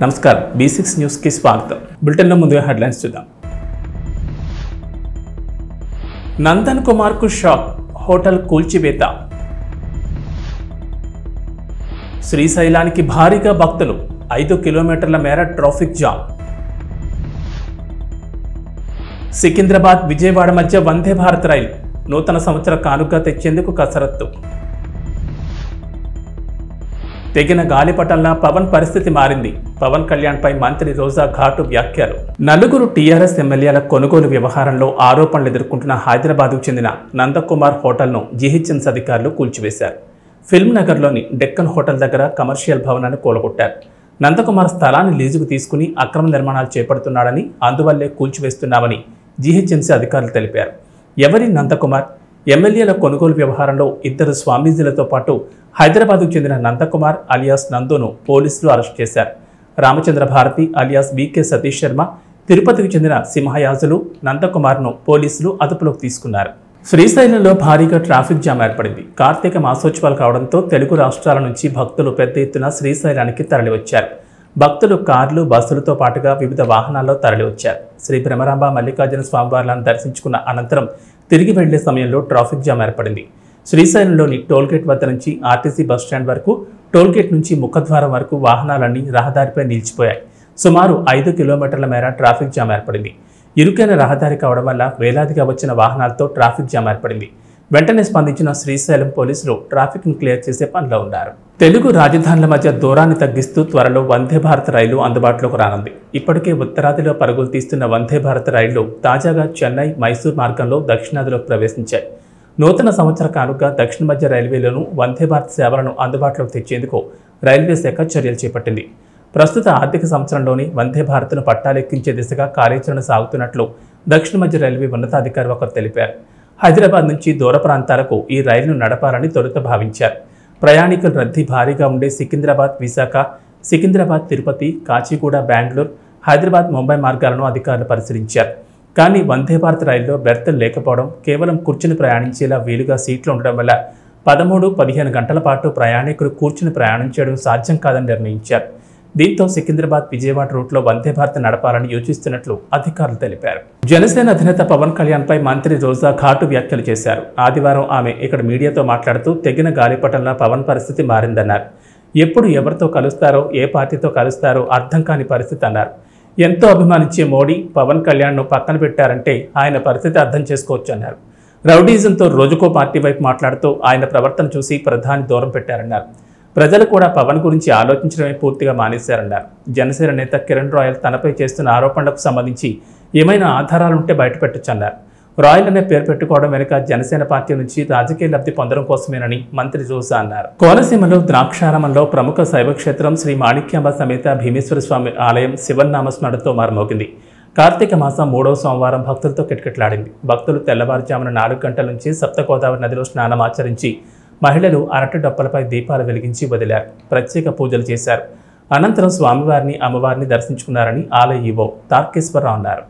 నమస్కారం B six న్యూస్కి స్వాగతం బులెటిన్లో ముందుగా హెడ్లైన్స్ చూద్దాం నందన్ కుమార్కు షాక్ హోటల్ కూల్చివేత శ్రీశైలానికి భారీగా భక్తులు ఐదు కిలోమీటర్ల మేర ట్రాఫిక్ జామ్ సికింద్రాబాద్ విజయవాడ మధ్య వందే భారత్ రైలు నూతన సంవత్సర కానుక తెచ్చేందుకు కసరత్తు తెగిన గాలిపటంలా పవన్ పరిస్థితి మారింది పవన్ కళ్యాణ్ పై మంత్రి రోజా ఘాటు వ్యాఖ్యలు నలుగురు టీఆర్ఎస్ ఎమ్మెల్యేల కొనుగోలు వ్యవహారంలో ఆరోపణలు ఎదుర్కొంటున్న హైదరాబాద్కు చెందిన నందకుమార్ హోటల్ను జీహెచ్ఎంసీ అధికారులు కూల్చివేశారు ఫిల్మ్ నగర్లోని డెక్కన్ హోటల్ దగ్గర కమర్షియల్ భవనాన్ని కూలగొట్టారు నందకుమార్ స్థలాన్ని లీజుకు తీసుకుని అక్రమ నిర్మాణాలు చేపడుతున్నాడని అందువల్లే కూల్చివేస్తున్నామని జీహెచ్ఎంసీ అధికారులు తెలిపారు ఎవరి నందకుమార్ ఎమ్మెల్యేల కొనుగోలు వ్యవహారంలో ఇద్దరు స్వామీజీలతో పాటు హైదరాబాద్కు చెందిన నందకుమార్ అలియాస్ నందును పోలీసులు అరెస్ట్ చేశారు రామచంద్ర భారతి అలియాస్ వికే సతీష్ శర్మ తిరుపతికి చెందిన సింహయాజులు నందకుమార్ను పోలీసులు అదుపులోకి తీసుకున్నారు శ్రీశైలంలో భారీగా ట్రాఫిక్ జామ్ ఏర్పడింది కార్తీక మాసోత్సవాలు కావడంతో తెలుగు రాష్ట్రాల నుంచి భక్తులు పెద్ద ఎత్తున శ్రీశైలానికి తరలివచ్చారు భక్తులు కార్లు బస్సులతో పాటుగా వివిధ వాహనాల్లో తరలివచ్చారు శ్రీ భ్రమరాంబ మల్లికార్జున స్వామివార్లను దర్శించుకున్న అనంతరం తిరిగి వెళ్లే సమయంలో ట్రాఫిక్ జామ్ ఏర్పడింది శ్రీశైలంలోని టోల్గేట్ వద్ద నుంచి ఆర్టీసీ బస్టాండ్ వరకు టోల్గేట్ నుంచి ముఖద్వారం వరకు వాహనాలన్నీ రహదారిపై నిలిచిపోయాయి సుమారు ఐదు కిలోమీటర్ల మేర ట్రాఫిక్ జామ్ ఏర్పడింది ఇరుకైన రహదారి కావడం వల్ల వేలాదిగా వచ్చిన వాహనాలతో ట్రాఫిక్ జామ్ ఏర్పడింది వెంటనే స్పందించిన శ్రీశైలం పోలీసులు ట్రాఫిక్ ను క్లియర్ చేసే పనిలో ఉన్నారు తెలుగు రాజధానుల మధ్య దూరాన్ని తగ్గిస్తూ త్వరలో వందే భారత్ రైలు అందుబాటులోకి రానుంది ఇప్పటికే ఉత్తరాదిలో పరుగులు తీస్తున్న వందే భారత్ రైళ్లు తాజాగా చెన్నై మైసూర్ మార్గంలో దక్షిణాదిలోకి ప్రవేశించాయి నూతన సంవత్సర కానుక దక్షిణ మధ్య రైల్వేలోనూ వందే భారత్ సేవలను అందుబాటులోకి తెచ్చేందుకు రైల్వే శాఖ చర్యలు చేపట్టింది ప్రస్తుత ఆర్థిక సంవత్సరంలోని వందే భారత్ను పట్టాలెక్కించే దిశగా కార్యాచరణ సాగుతున్నట్లు దక్షిణ మధ్య రైల్వే ఉన్నతాధికారి ఒకరు తెలిపారు హైదరాబాద్ నుంచి దూర ప్రాంతాలకు ఈ రైలును నడపాలని తొలుత భావించారు ప్రయాణికుల రద్దీ భారీగా ఉండే సికింద్రాబాద్ విశాఖ సికింద్రాబాద్ తిరుపతి కాచిగూడ బెంగళూరు హైదరాబాద్ ముంబై మార్గాలను అధికారులు పరిశీలించారు కానీ వందే భారత్ రైల్లో బెర్తలు లేకపోవడం కేవలం కూర్చుని ప్రయాణించేలా వీలుగా సీట్లు ఉండడం వల్ల పదమూడు పదిహేను గంటల పాటు ప్రయాణికులు కూర్చుని ప్రయాణం చేయడం సాధ్యం కాదని నిర్ణయించారు దీంతో సికింద్రాబాద్ విజయవాడ రూట్లో వందే భారత్ నడపాలని యోచిస్తున్నట్లు అధికారులు తెలిపారు జనసేన అధినేత పవన్ కళ్యాణ్ పై మంత్రి రోజా ఘాటు వ్యాఖ్యలు చేశారు ఆదివారం ఆమె ఇక్కడ మీడియాతో మాట్లాడుతూ తెగిన గాలిపటంలో పవన్ పరిస్థితి మారిందన్నారు ఎప్పుడు ఎవరితో కలుస్తారో ఏ పార్టీతో కలుస్తారో అర్థం కాని పరిస్థితి అన్నారు ఎంతో అభిమానించే మోడీ పవన్ కళ్యాణ్ను పక్కన పెట్టారంటే ఆయన పరిస్థితి అర్థం చేసుకోవచ్చు అన్నారు రౌడీజంతో రోజుకో పార్టీ వైపు మాట్లాడుతూ ఆయన ప్రవర్తన చూసి ప్రధాని దూరం పెట్టారన్నారు ప్రజలు కూడా పవన్ గురించి ఆలోచించడమే పూర్తిగా మానేశారన్నారు జనసేన నేత కిరణ్ రాయల్ తనపై చేస్తున్న ఆరోపణలకు సంబంధించి ఏమైనా ఆధారాలుంటే బయటపెట్టొచ్చన్నారు రాయల్ అనే పేరు పెట్టుకోవడం వెనుక జనసేన పార్టీ నుంచి రాజకీయ లబ్ధి పొందడం కోసమేనని మంత్రి జోసా అన్నారు కోనసీమలో ద్రాక్షారామంలో ప్రముఖ శైవక్షేత్రం శ్రీ మాణిక్యాంబ సమేత భీమేశ్వర స్వామి ఆలయం శివన్నామస్మరణతో మారుమోగింది కార్తీక మాసం మూడవ సోమవారం భక్తులతో కిటకిటలాడింది భక్తులు తెల్లవారుజామున నాలుగు గంటల నుంచి సప్త గోదావరి నదిలో స్నానం ఆచరించి మహిళలు అరటి డొప్పలపై దీపాలు వెలిగించి వదిలారు ప్రత్యేక పూజలు చేశారు అనంతరం స్వామివారిని అమ్మవారిని దర్శించుకున్నారని ఆలయ ఈవో తార్కేశ్వరరావు అన్నారు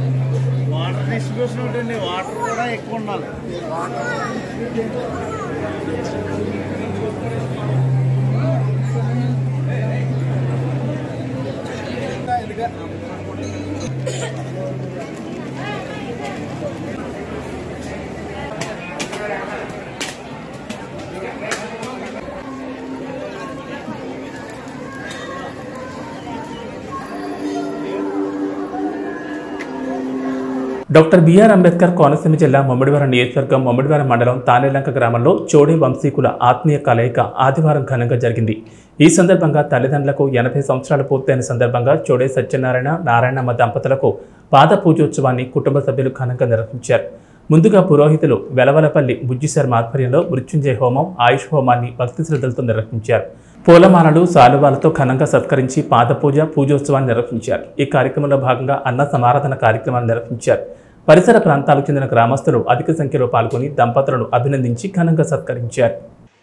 వాటర్ డిస్ట్రిబ్యూషన్ ఉంటుంది వాటర్ కూడా ఎక్కువ ఉండాలి డాక్టర్ బిఆర్ అంబేద్కర్ కోనసీమ జిల్లా మమ్మడివారం నియోజకవర్గం మమ్మడివారం మండలం తానేలంక గ్రామంలో చోడీ వంశీకుల ఆత్మీయ కలయిక ఆదివారం ఘనంగా జరిగింది ఈ సందర్భంగా తల్లిదండ్రులకు ఎనభై సంవత్సరాలు పూర్తయిన సందర్భంగా చోడే సత్యనారాయణ నారాయణమ్మ దంపతులకు పాద పూజోత్సవాన్ని కుటుంబ సభ్యులు ఘనంగా నిర్వహించారు ముందుగా పురోహితులు వెలవలపల్లి బుజ్జి శర్మ ఆధ్వర్యంలో మృత్యుంజయ హోమం ఆయుష్ హోమాన్ని భక్తి శ్రద్ధలతో నిర్వహించారు పూలమాలలు సాలువాలతో ఘనంగా సత్కరించి పాదపూజ పూజోత్సవాన్ని నిర్వహించారు ఈ కార్యక్రమంలో భాగంగా అన్న సమారాధన కార్యక్రమాన్ని నిర్వహించారు పరిసర ప్రాంతాలకు చెందిన గ్రామస్తులు అధిక సంఖ్యలో పాల్గొని దంపతులను అభినందించి ఘనంగా సత్కరించారు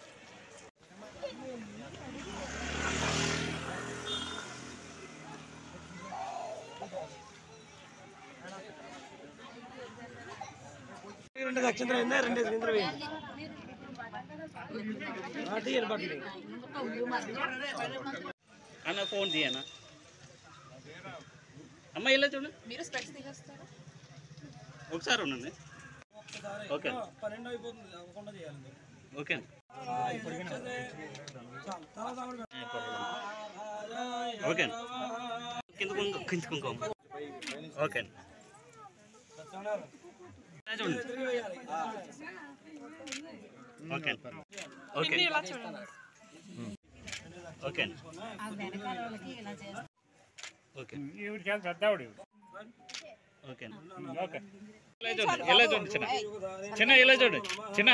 రెండు నక్షత్రం అయిందా రెండు నక్షత్రం వేయండి తీయరు బట్టలు అన్న ఫోన్ తీయనా అమ్మ ఇలా చూడు మీరు స్పెక్స్ తీసేస్తారా ఒకసారి ఉండండి ఓకే పన్నెండు అయిపోతుంది అవ్వకుండా చేయాలి ఓకే ఓకే కింద కుంకు కింద కుంకుమ ఓకే ఇలా చూడండి ఓకే ఓకే ఇలా చూడండి ఓకే ఆ వెనకాల వాళ్ళకి ఇలా చేస్తారు ఓకే ఓకే ఇలా చూడండి ఇలా చూడండి చిన్న చిన్న ఇలా చూడండి చిన్న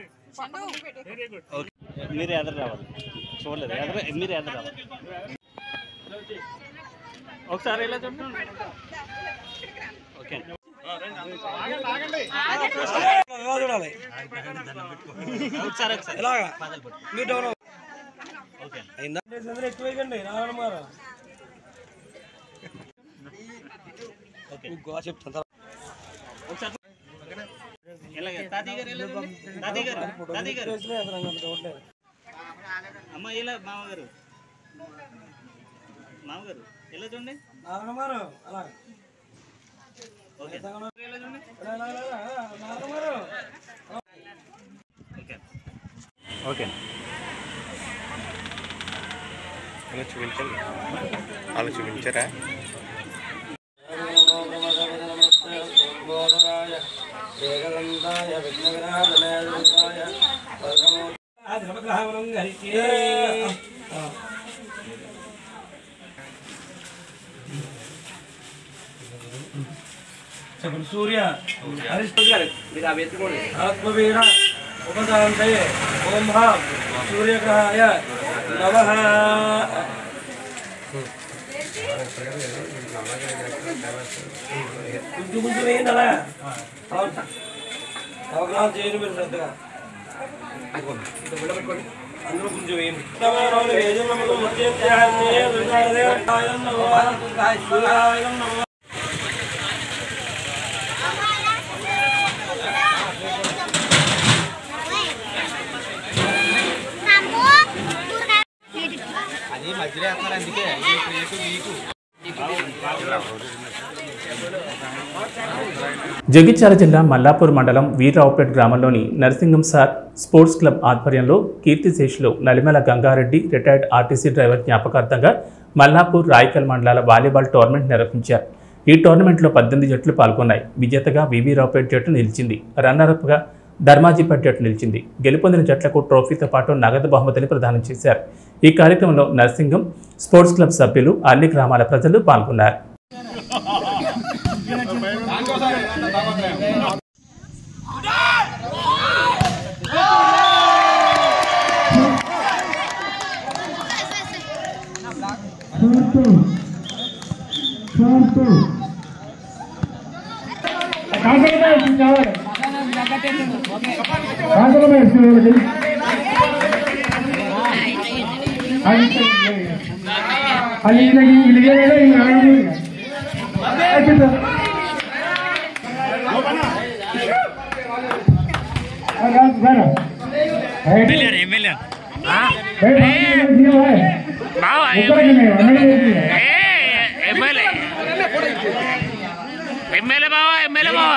ఓకే మీరు ఎదురు రావాలి చూడలేదు ఎదురు మీరు ఎదురు రావాలి ఒకసారి ఇలా చూడండి ఓకే ఎలా చూడాలి ఒకసారి ఒకసారి ఇలాగా మీరు డౌన్ ఓకే అయిందా అందరూ ఎక్కువ వేయకండి నారాయణ గారు ఓకే గోవా చెప్తాను ఒకసారి ఇలాగే తాతయ్య గారు ఇలా చూడండి తాతయ్య గారు తాతయ్య గారు చూడలేదు అమ్మ ఇలా మామగారు మామగారు ఇలా చూడండి నారాయణ గారు అలా ఓకే ఇలా చూడండి నారాయణ గారు ఓకే ఓకే అలా చూపించండి అలా చూపించారా చెప్పండి సూర్య ఆత్మవీర ఉపదాంతే ఓం భాం సూర్యగ్రహాయ నమ కొంచెం కొంచెం వేయండి అలా అవగాహన చేయండి మీరు శ్రద్ధగా అందరూ కొంచెం వేయండి జగిత్యాల జిల్లా మల్లాపూర్ మండలం వీర్రావుపేట్ గ్రామంలోని నరసింగం సార్ స్పోర్ట్స్ క్లబ్ ఆధ్వర్యంలో కీర్తిశేషులు Nalimala Gangareddy retired RTC driver జ్ఞాపకార్థంగా మల్లాపూర్ రాయకల్ మండలాల వాలీబాల్ టోర్నమెంట్ నిర్వహించారు ఈ టోర్నమెంట్లో పద్దెనిమిది జట్లు పాల్గొన్నాయి విజేతగా వివి రావుపేట్ జట్టు నిలిచింది రన్నరప్గా ధర్మాజీపేట్ జట్టు నిలిచింది గెలుపొందిన జట్లకు ట్రోఫీతో పాటు నగదు బహుమతిని ప్రదానం చేశారు ఈ కార్యక్రమంలో నర్సింగం స్పోర్ట్స్ క్లబ్ సభ్యులు అన్ని గ్రామాల ప్రజలు పాల్గొన్నారు Agora, ఎమ్మెల్యే బావా ఎమ్మెల్యే బావా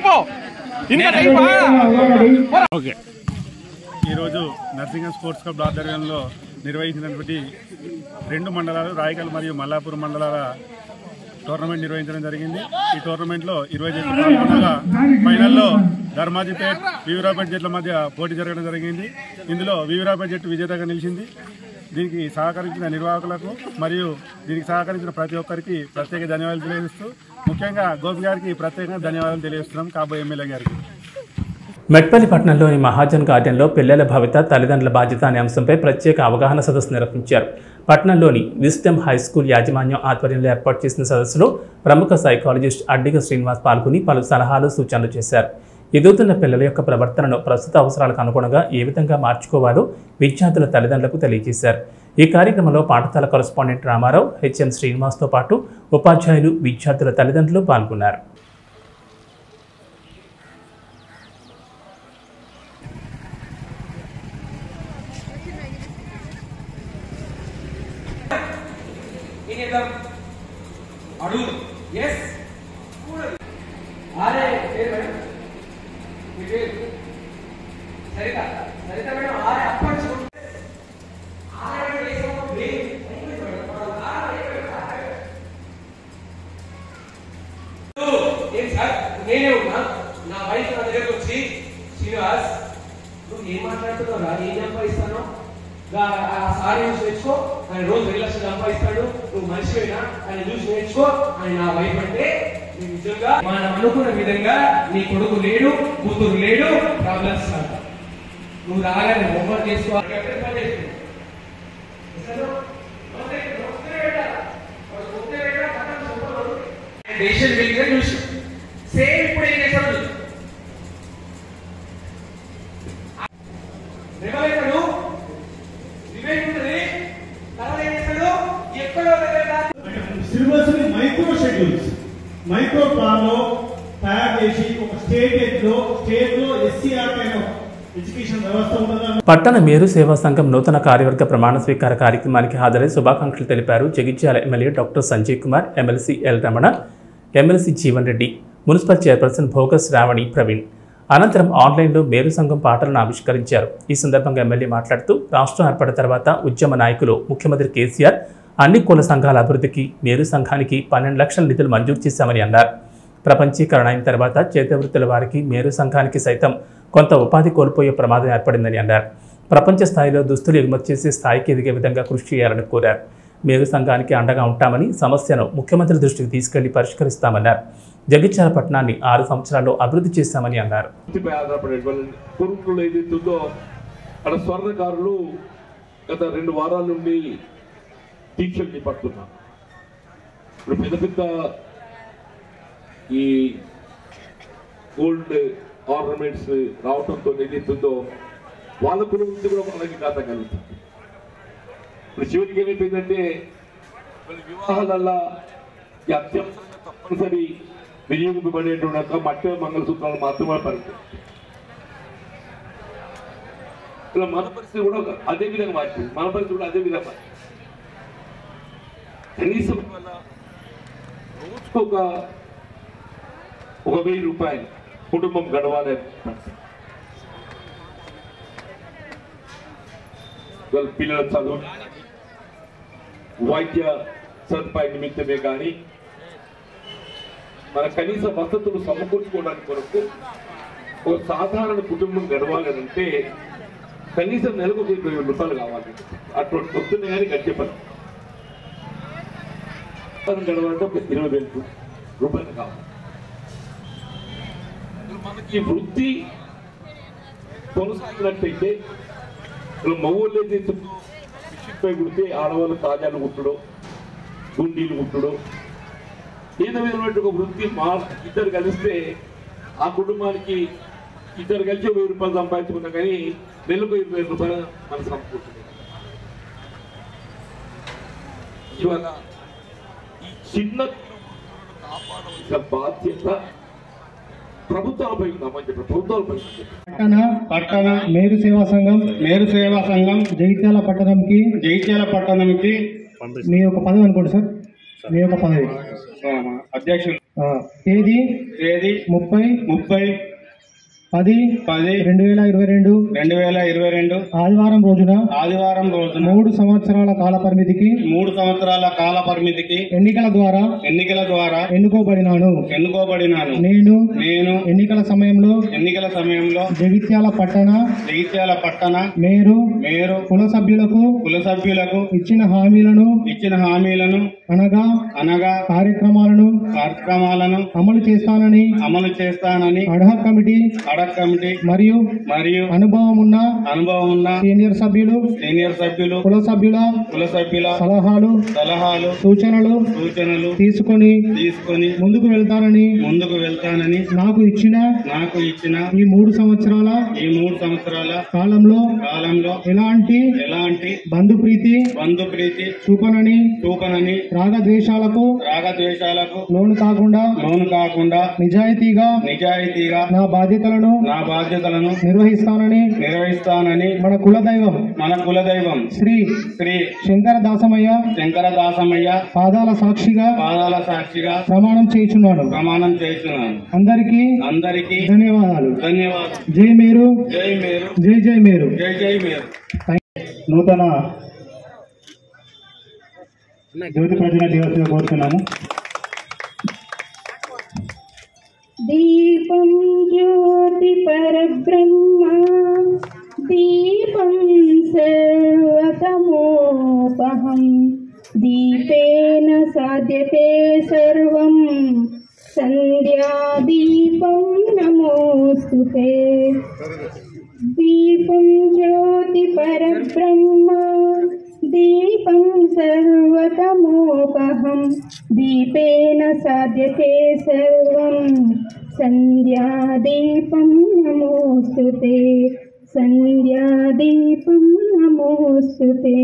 ఈరోజు నర్సింగ్ స్పోర్ట్స్ క్లబ్ ఆధ్వర్యంలో నిర్వహించినటువంటి రెండు మండలాలు రాయకల్ మరియు మల్లాపూర్ మండలాల టోర్నమెంట్ నిర్వహించడం జరిగింది ఈ టోర్నమెంట్లో ఇరవై జట్లు పాల్గొనగా ఫైనల్లో ధర్మాజిపేట్ వీవరాపేట జట్ల మధ్య పోటీ జరగడం జరిగింది ఇందులో వీవరాపేట జట్టు విజేతగా నిలిచింది దీనికి సహకరించిన నిర్వాహకులకు మరియు దీనికి సహకరించిన ప్రతి ఒక్కరికి ప్రత్యేక ధన్యవాదాలు తెలియజేస్తూ ముఖ్యంగా గోపి గారికి ప్రత్యేకంగా ధన్యవాదాలు తెలియజేస్తున్నాం కాబోయే ఎమ్మెల్యే గారికి మెట్పల్లి పట్టణంలోని మహాజన్ గార్డెన్లో పిల్లల భవిత తల్లిదండ్రుల బాధ్యత అనే అంశంపై ప్రత్యేక అవగాహన సదస్సు నిర్వహించారు పట్టణంలోని విస్టమ్ హై స్కూల్ యాజమాన్యం ఆధ్వర్యంలో ఏర్పాటు చేసిన సదస్సులో ప్రముఖ సైకాలజిస్ట్ అడ్డిగ శ్రీనివాస్ పాల్గొని పలు సలహాలు సూచనలు చేశారు ఎదుగుతున్న పిల్లల యొక్క ప్రవర్తనను ప్రస్తుత అవసరాలకు అనుగుణంగా ఏ విధంగా మార్చుకోవాలో విద్యార్థుల తల్లిదండ్రులకు తెలియజేశారు ఈ కార్యక్రమంలో పాఠశాల కరస్పాండెంట్ రామారావు హెచ్ఎం శ్రీనివాస్తో పాటు ఉపాధ్యాయులు విద్యార్థుల తల్లిదండ్రులు పాల్గొన్నారు ఇంకేద్దాం అడుగు ఎస్ ఆరే పేరు మేడం మీ పేరు సరిత సరిత మేడం ఆరే అప్పటి నుంచి ఆరే మేడం వేసాము బ్రేక్ ఏం సార్ నేనే ఉన్నా నా వైఫ్ నా దగ్గరకు వచ్చి శ్రీనివాస్ నువ్వు ఏం మాట్లాడుతున్నావురా ఏం సంపాదిస్తాను ఆ సారీ చూసి నేర్చుకో ఆయన రోజు రెండు లక్షలు సంపాదిస్తాడు నువ్వు మనిషివేనా ఆయన చూసి నేర్చుకో ఆయన నా వైఫ్ అంటే నీ నిజంగా మనం అనుకున్న విధంగా నీ కొడుకు లేడు కూతురు లేడు ప్రాబ్లమ్స్ కాదు నువ్వు రాగానే హోంవర్క్ చేసుకో ఎక్కడ పని చేస్తున్నావు? అసలు నోటే- నోటే పెట్టాలా? వాడు నోటే పెట్టాలా? పక్కన చెప్పడు. ఆయన డెసిషన్ వెళ్ళిగా చూసి సేమ్ ఇప్పుడు ఏం చేస్తాడు చూడు. రేవలేతాడు రివెంజ్ ఉంటుంది తర్వాత ఏం చేస్తాడు ఎక్కడో దగ్గర దాచి సిలబస్ ని మైక్రో షెడ్యూల్స్ మైక్రో ప్లాన్ లో తయారు చేసి ఒక స్టేట్ లో స్టేట్ లో ఎస్సీఆర్ పైన ఎడ్యుకేషన్ వ్యవస్థ ఉంటుందా పట్టణ మేరు సేవా సంఘం నూతన కార్యవర్గ ప్రమాణ స్వీకార కార్యక్రమానికి హాజరై శుభాకాంక్షలు తెలిపారు Jagtial MLA doctor Sanjay Kumar MLC L Ramana MLC Jeevan Reddy municipal chairperson భోగస్ రావణి ప్రవీణ్ అనంతరం ఆన్లైన్లో మేరు సంఘం పాటలను ఆవిష్కరించారు ఈ సందర్భంగా ఎమ్మెల్యే మాట్లాడుతూ రాష్ట్రం ఏర్పడిన తర్వాత ఉద్యమ నాయకులు ముఖ్యమంత్రి కేసీఆర్ అన్ని కుల సంఘాల అభివృద్ధికి మేరు సంఘానికి పన్నెండు లక్షల నిధులు మంజూరు చేశామని అన్నారు ప్రపంచీకరణ అయిన తర్వాత చేతివృత్తుల వారికి మేరు సంఘానికి సైతం కొంత ఉపాధి కోల్పోయే ప్రమాదం ఏర్పడిందని అన్నారు ప్రపంచ స్థాయిలో దుస్తులు ఎగుమతి చేసే స్థాయికి ఎదిగే విధంగా కృషి చేయాలని కోరారు మేరు సంఘానికి అండగా ఉంటామని సమస్యను ముఖ్యమంత్రి దృష్టికి తీసుకెళ్లి పరిష్కరిస్తామన్నారు జగిత్యాల పట్టణాన్ని ఆరు సంవత్సరాల్లో అభివృద్ధి చేశామని అన్నారు వృత్తిపై ఆధారపడేటువంటి కురుకులు ఏదైతుందో అక్కడ స్వర్ణకారులు గత రెండు వారాల నుండి దీక్షలు చేపడుతున్నారు ఇప్పుడు పెద్ద పెద్ద ఈ గోల్డ్ ఆర్నమెంట్స్ రావడంతో ఏదైతుందో వాళ్ళ కులం నుంచి కూడా మనకి ఖాతా కలుగుతుంది ఇప్పుడు చివరికి ఏమైపోయిందంటే వాళ్ళ వివాహాలల్లా ఈ అత్యవసరంగా తప్పనిసరి వినియోగింపబడేటువంటి ఒక మట్టి మంగళసూత్రాలు మాత్రమే పరిస్థితి ఇలా మన పరిస్థితి కూడా అదే విధంగా మారింది మన పరిస్థితి కూడా అదే విధంగా మారింది కనీసం ఇవాళ రోజుకు ఒక ఒక వెయ్యి రూపాయలు కుటుంబం గడవాలి అనే పరిస్థితి. వాళ్ళ పిల్లల చదువు వైద్య సదుపాయ నిమిత్తమే కానీ మన కనీస వసతులు సమకూర్చుకోవడానికి కొరకు ఒక సాధారణ కుటుంబం గడవాలనంటే కనీసం నెలకు ఒక ఇరవై వేల రూపాయలు కావాలి అటువంటి వస్తున్నాయి కానీ గడిచే పని పని గడవాలంటే ఒక ఇరవై వేల రూపాయలు కావాలి మనకి వృత్తి కొనసాగినట్టయితే ఇప్పుడు మగవాళ్ళు ఏదైతే మిషన్పై కుడితే ఆడవాళ్ళు తాజాలు కుట్టడం గుండీలు కుట్టడం ఏదో విధమైనటువంటి ఒక వృత్తి మా ఇద్దరు కలిస్తే ఆ కుటుంబానికి ఇద్దరు కలిసి వెయ్యి రూపాయలు సంపాదించుకున్నా కానీ నెలకు ఇరవై వేల రూపాయలు మన సమకూరుతుంది ఇవాళ ఈ చిన్న కాపాడవలసిన బాధ్యత ప్రభుత్వాలపై ఉందామని చెప్పి ప్రభుత్వాలపై ఉందని చెప్పి పట్టణ పట్టణ మేరు సేవా సంఘం మేరు సేవా సంఘం జగిత్యాల పట్టణంకి జగిత్యాల పట్టణంకి మీ యొక్క పదవి అనుకోండి సార్ మీ యొక్క పదవి అధ్యక్షులు తేదీ తేదీ ముప్పై ముప్పై పది పది రెండు వేల ఇరవై రెండు రెండు వేల ఇరవై రెండు ఆదివారం రోజున ఆదివారం రోజున మూడు సంవత్సరాల కాల పరిమితికి మూడు సంవత్సరాల కాల పరిమితికి ఎన్నికల ద్వారా ఎన్నికల ద్వారా ఎన్నుకోబడినాను ఎన్నుకోబడినాను నేను నేను ఎన్నికల సమయంలో ఎన్నికల సమయంలో జగిత్యాల పట్టణ జగిత్యాల పట్టణ మేరు మేరు కుల సభ్యులకు కుల సభ్యులకు ఇచ్చిన హామీలను ఇచ్చిన హామీలను అనగా అనగా కార్యక్రమాలను కార్యక్రమాలను అమలు చేస్తానని అమలు చేస్తానని అడహ కమిటీ అడహ కమిటీ మరియు మరియు అనుభవం ఉన్న అనుభవం ఉన్న సీనియర్ సభ్యులు సీనియర్ సభ్యులు కుల సభ్యుల కుల సభ్యుల సలహాలు సలహాలు సూచనలు సూచనలు తీసుకొని తీసుకొని ముందుకు వెళ్తానని ముందుకు వెళ్తానని నాకు ఇచ్చిన నాకు ఇచ్చిన ఈ మూడు సంవత్సరాల ఈ మూడు సంవత్సరాల కాలంలో కాలంలో ఎలాంటి ఎలాంటి బంధు ప్రీతి బంధు ప్రీతి చూపనని చూపనని రాగద్వేషాలకు రాగద్వేషాలకు లోను కాకుండా లోను కాకుండా నిజాయితీగా నిజాయితీగా నా బాధ్యతలను నా బాధ్యతలను నిర్వహిస్తానని నిర్వహిస్తానని మన కుల దైవం మన కుల దైవం శ్రీ శ్రీ శంకర దాసమయ్య శంకర దాసమయ్య పాదాల సాక్షిగా పాదాల సాక్షిగా ప్రమాణం చేయుచున్నాను ప్రమాణం చేయుచున్నాను అందరికీ అందరికీ ధన్యవాదాలు ధన్యవాదాలు జై మేరు జై మేరు జై జై మేరు జై జై మేరు నూతన జ్యోతి ప్రజల దివస్గా కోరుతున్నాము दीपं ज्योतिपरब्रह्म दीपं सर्वतमोपहं दीपेन साध्यते सर्वं सन्ध्यादीपं नमोऽस्तु ते दीपं ज्योतिपरब्रह्म दीपं सर्वतमोपहं दीपेन साध्यते सर्वं सन्ध्यादीपं नमोऽस्तु ते सन्ध्यादीपं नमोऽस्तु ते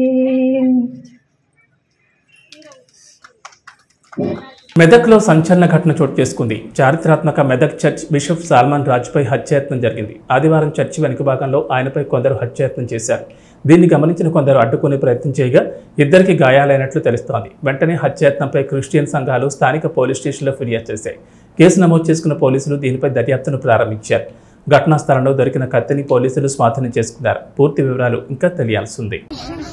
మెదక్లో సంచలన ఘటన చోటు చేసుకుంది చారిత్రాత్మక మెదక్ చర్చ్ బిషప్ సాల్మాన్ రాజుపై హత్యాయత్నం జరిగింది ఆదివారం చర్చి వెనుక భాగంలో ఆయనపై కొందరు హత్యాయత్నం చేశారు దీన్ని గమనించిన కొందరు అడ్డుకునే ప్రయత్నం చేయగా ఇద్దరికి గాయాలైనట్లు తెలుస్తోంది వెంటనే హత్యాయత్నంపై క్రిస్టియన్ సంఘాలు స్థానిక పోలీస్ స్టేషన్లో ఫిర్యాదు చేశాయి కేసు నమోదు చేసుకున్న పోలీసులు దీనిపై దర్యాప్తును ప్రారంభించారు ఘటనా స్థలంలో దొరికిన కత్తిని పోలీసులు స్వాధీనం చేసుకున్నారు పూర్తి వివరాలు ఇంకా తెలియాల్సి ఉంది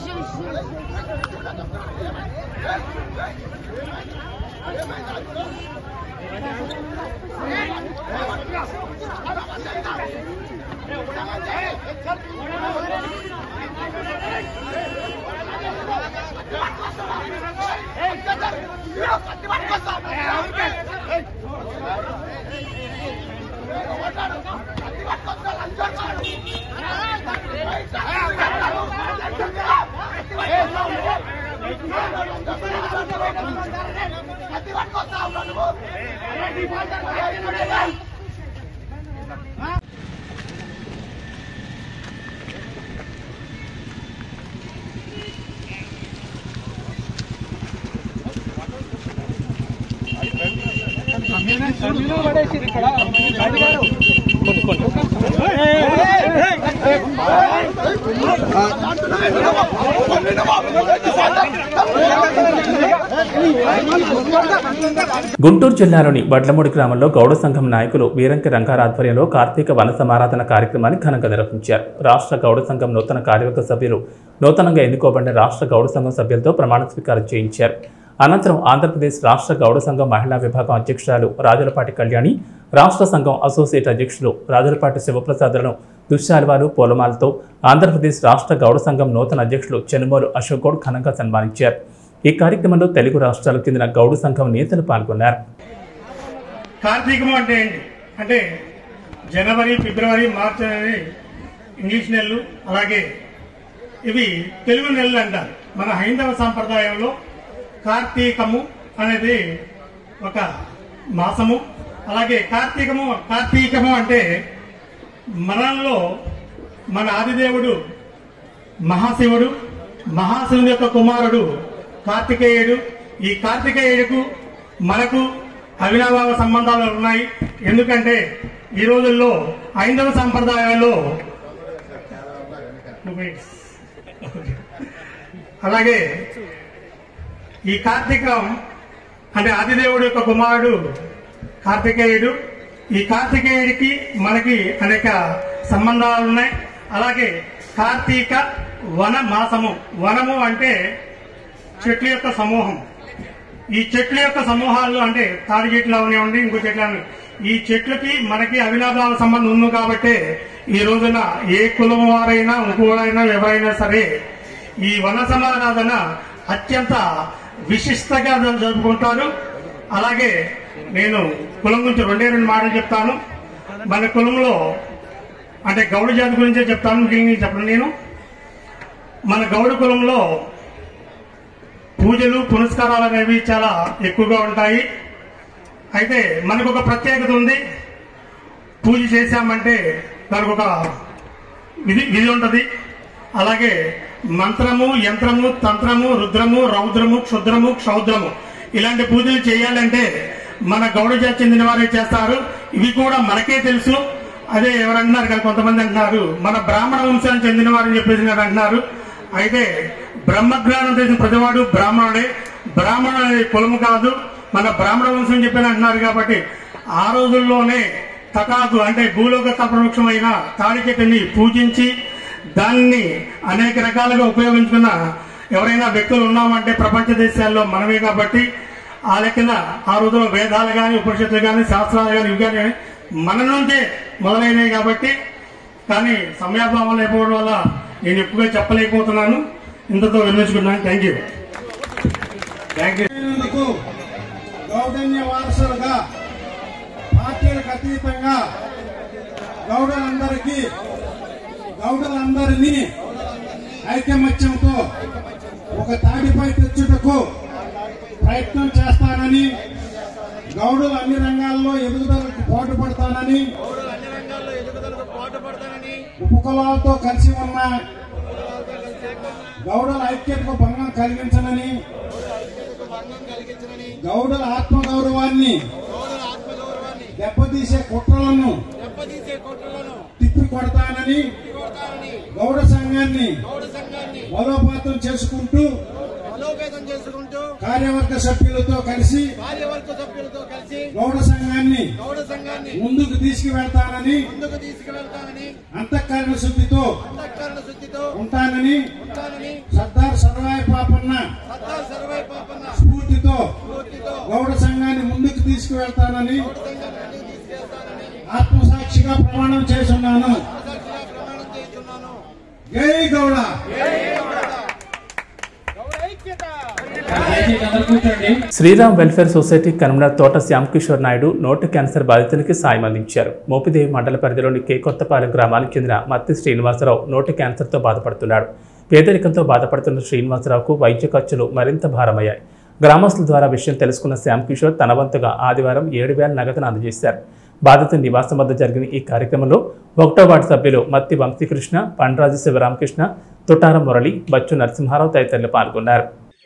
గుంటూరు జిల్లాలోని వడ్లమూడి గ్రామంలో గౌడ సంఘం నాయకులు వీరంకి రంగార ఆధ్వర్యంలో కార్తీక వన సమారాధన కార్యక్రమాన్ని ఘనంగా నిర్వహించారు రాష్ట్ర గౌడ సంఘం నూతన కార్యవర్గ సభ్యులు నూతనంగా ఎన్నుకోబడిన రాష్ట్ర గౌడ సంఘం సభ్యులతో ప్రమాణ స్వీకారం చేయించారు అనంతరం ఆంధ్రప్రదేశ్ రాష్ట్ర గౌడ సంఘం మహిళా విభాగం అధ్యక్షురాలు రాజులపాటి కళ్యాణి రాష్ట్ర సంఘం అసోసియేట్ అధ్యక్షులు రాజులపాటి శివప్రసాద్లను దుశ్శాల్వాలు పూలమాలతో ఆంధ్రప్రదేశ్ రాష్ట్ర గౌడ సంఘం నూతన అధ్యక్షులు చెనుమోలు అశోక్ గౌడ్ ఘనంగా సన్మానించారు ఈ కార్యక్రమంలో తెలుగు రాష్ట్రాలకు చెందిన గౌడ సంఘం నేతలు పాల్గొన్నారు కార్తీకము అంటే ఏంటి అంటే జనవరి ఫిబ్రవరి మార్చి అనేది ఇంగ్లీష్ నెలలు అలాగే ఇవి తెలుగు నెలలు అంటారు మన హైందవ సాంప్రదాయంలో కార్తీకము అనేది ఒక మాసము అలాగే కార్తీకము కార్తీకము అంటే మనలో మన ఆదిదేవుడు మహాశివుడు మహాశివుని యొక్క కుమారుడు కార్తికేయుడు ఈ కార్తికేయుడుకు మనకు అవినాభావ సంబంధాలు ఉన్నాయి ఎందుకంటే ఈ రోజుల్లో ఐదవ సంప్రదాయాల్లో అలాగే ఈ కార్తీకం అంటే ఆదిదేవుడు యొక్క కుమారుడు కార్తికేయుడు ఈ కార్తికేయుడికి మనకి అనేక సంబంధాలు ఉన్నాయి అలాగే కార్తీక వన మాసము వనము అంటే చెట్ల యొక్క సమూహం ఈ చెట్ల యొక్క సమూహాల్లో అంటే తాడి చెట్లు అవనివ్వండి ఇంకో చెట్లు అవనివ్వండి. ఈ చెట్లకి మనకి అవినాభావ సంబంధం ఉంది కాబట్టి ఈ రోజున ఏ కులం వారైనా ఇంకోడైనా ఎవరైనా సరే ఈ వన సమారాధన అత్యంత విశిష్టంగా జరుపుకుంటారు అలాగే నేను కులం గురించి రెండే రెండు మాటలు చెప్తాను మన కులంలో అంటే గౌడ జాతి గురించే చెప్తాను మిగిలిన చెప్పను నేను మన గౌడ కులంలో పూజలు పునస్కారాలు అనేవి చాలా ఎక్కువగా ఉంటాయి అయితే మనకు ఒక ప్రత్యేకత ఉంది పూజ చేశామంటే దానికి ఒక విధి విధి ఉంటది అలాగే మంత్రము యంత్రము తంత్రము రుద్రము రౌద్రము క్షుద్రము క్షౌద్రము ఇలాంటి పూజలు చేయాలంటే మన గౌడ జాతి చెందిన వారే చేస్తారు ఇవి కూడా మనకే తెలుసు అదే ఎవరంటున్నారు కదా కొంతమంది అంటున్నారు మన బ్రాహ్మణ వంశానికి చెందిన వారని చెప్పేసి నాకు అంటున్నారు అయితే బ్రహ్మజ్ఞానం తెలిసిన ప్రతివాడు బ్రాహ్మణుడే బ్రాహ్మణుడు అనేది కులము కాదు మన బ్రాహ్మణ వంశం చెప్పని అంటున్నారు కాబట్టి ఆ రోజుల్లోనే తటాకు అంటే భూలోక కల్పవృక్షమైన తాడి చెట్టుని పూజించి దాన్ని అనేక రకాలుగా ఉపయోగించుకున్న ఎవరైనా వ్యక్తులు ఉన్నామంటే ప్రపంచ దేశాల్లో మనమే కాబట్టి ఆ లెక్కన ఆ రోజుల్లో వేదాలు కానీ ఉపనిషత్తులు కానీ శాస్త్రాలు కానీ ఇవి కానీ మన నుంచే మొదలైనవి కాబట్టి కానీ సమయాభావం లేకపోవడం వల్ల నేను ఎక్కువగా చెప్పలేకపోతున్నాను ఇంతతో విరమించుకున్నాను థ్యాంక్ యూ థ్యాంక్ యూ అయినందుకు గౌడన్య వారసులుగా పార్టీలకు అతీతంగా గౌడలందరికీ గౌడలందరినీ ఐకమత్యంతో ఒక తాటిపై తెచ్చుటకు ప్రయత్నం చేస్తానని గౌడులు అన్ని రంగాల్లో ఎదుగుదలకు పాటుపడతానని ఉపకులాలతో కలిసి ఉన్న గౌడల ఐక్యతకు భంగం కలిగించనని గౌడల ఆత్మగౌరవాన్ని దెబ్బతీసే కుట్రలను తిప్పి కొడతానని గౌడ సంఘాన్ని బలోపేతం చేసుకుంటూ కార్యవర్గ సభ్యులతో కలిసి గౌడ సంఘాన్ని ముందుకు తీసుకువెళ్తానని అంతఃకరణ శుద్ధితో ఉంటానని సర్దార్ సర్వాయి పాపన్న స్ఫూర్తితో గౌడ సంఘాన్ని ముందుకు తీసుకువెళ్తానని ఆత్మసాక్షిగా ప్రమాణం చేస్తున్నాను జై Gouda Sriram welfare society convener Thota Shyamakishore Naidu నోటి క్యాన్సర్ బాధితులకి సాయం అందించారు మోపిదేవి మండల పరిధిలోని కే కొత్తపాలెం గ్రామానికి చెందిన మత్తి శ్రీనివాసరావు నోటి క్యాన్సర్తో బాధపడుతున్నాడు పేదరికంతో బాధపడుతున్న శ్రీనివాసరావుకు వైద్య ఖర్చులు మరింత భారమయ్యాయి గ్రామస్తుల ద్వారా విషయం తెలుసుకున్న శ్యామ్ కిషోర్ తన వంతుగా ఆదివారం ఏడు వేల నగదును అందజేశారు బాధితుని నివాసం వద్ద జరిగిన ఈ కార్యక్రమంలో ఒకటో వార్డు సభ్యులు మత్తి వంశీకృష్ణ పండ్రాజు శివరామకృష్ణ తుటారం మురళి బచ్చు నరసింహారావు తదితరులు పాల్గొన్నారు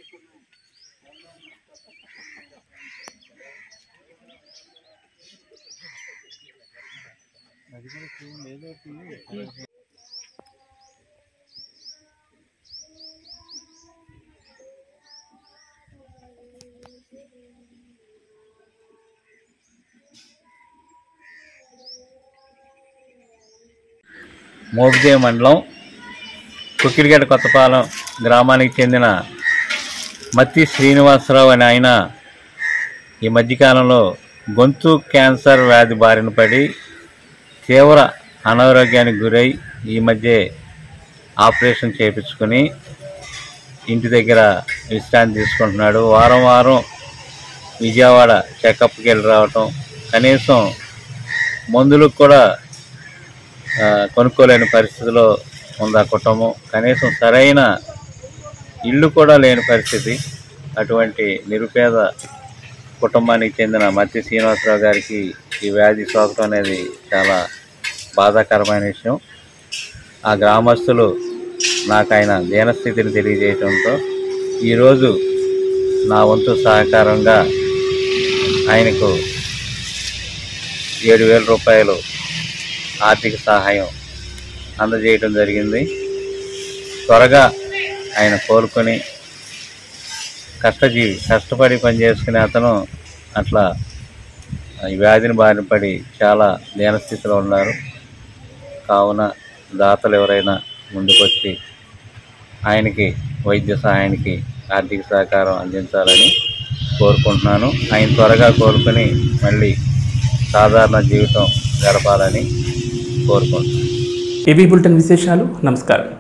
మోపిదేవి మండలం కుక్కిరిగడ్డ కొత్తపాలెం గ్రామానికి చెందిన మత్తి శ్రీనివాసరావు అనే ఆయన ఈ మధ్యకాలంలో గొంతు క్యాన్సర్ వ్యాధి బారిన పడి తీవ్ర అనారోగ్యానికి గురై ఈ మధ్య ఆపరేషన్ చేయించుకొని ఇంటి దగ్గర విశ్రాంతి తీసుకుంటున్నాడు వారం వారం విజయవాడ చెకప్కి వెళ్ళి రావటం కనీసం మందులకు కూడా ఆ, కొనుక్కోలేని పరిస్థితిలో ఉంది ఆ కుటుంబం కనీసం సరైన ఇల్లు కూడా లేని పరిస్థితి అటువంటి నిరుపేద కుటుంబానికి చెందిన మత్తి శ్రీనివాసరావు గారికి ఈ వ్యాధి సోకటం అనేది చాలా బాధాకరమైన విషయం ఆ గ్రామస్తులు నాకు ఆయన దీనస్థితిని తెలియజేయడంతో ఈరోజు నా వంతు సహకారంగా ఆయనకు ఏడు వేల రూపాయలు ఆర్థిక సహాయం అందజేయడం జరిగింది త్వరగా ఆయన కోలుకొని కష్టజీవి కష్టపడి పనిచేసుకునే అతను అట్లా ఈ వ్యాధిని బారిన పడి చాలా దీనస్థితిలో ఉన్నారు కావున దాతలు ఎవరైనా ముందుకొచ్చి ఆయనకి వైద్య సహాయానికి ఆర్థిక సహకారం అందించాలని కోరుకుంటున్నాను ఆయన త్వరగా కోరుకొని మళ్ళీ సాధారణ జీవితం గడపాలని కోరుకుంటున్నాను ఇవి బులెటిన్ విశేషాలు నమస్కారం